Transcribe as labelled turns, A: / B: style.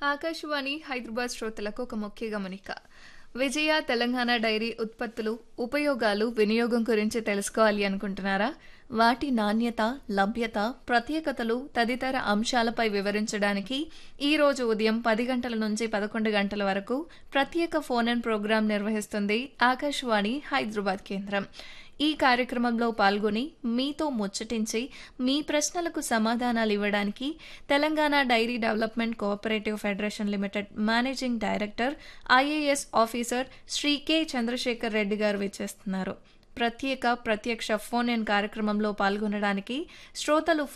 A: ఆకాశవాణి హైదరాబాద్ శ్రోతలకు ఒక ముఖ్య గమనిక విజయ తెలంగాణ డైరీ ఉత్పత్తులు ఉపయోగాలు వినియోగం గురించి తెలుసుకోవాలి అనుకుంటున్నారా వాటి నాణ్యత లభ్యత ప్రత్యేకతలు తదితర అంశాలపై వివరించడానికి ఈ రోజు ఉదయం పది గంటల నుంచి పదకొండు గంటల వరకు ప్రత్యేక ఫోన్ ఇన్ ప్రోగ్రాం నిర్వహిస్తుంది ఆకాశవాణి హైదరాబాద్ కేంద్రం ఈ కార్యక్రమంలో పాల్గొని మీతో ముచ్చటించి మీ ప్రశ్నలకు సమాధానాలు ఇవ్వడానికి Telangana dairy development cooperative federation limited managing director IAS officer Shri K Chandrasekhar Reddy గారు విచ్చేస్తున్నారు ప్రత్యేక ప్రత్యక్ష ఫోన్ ఇన్ కార్యక్రమంలో పాల్గొనడానికి శ్రోతలు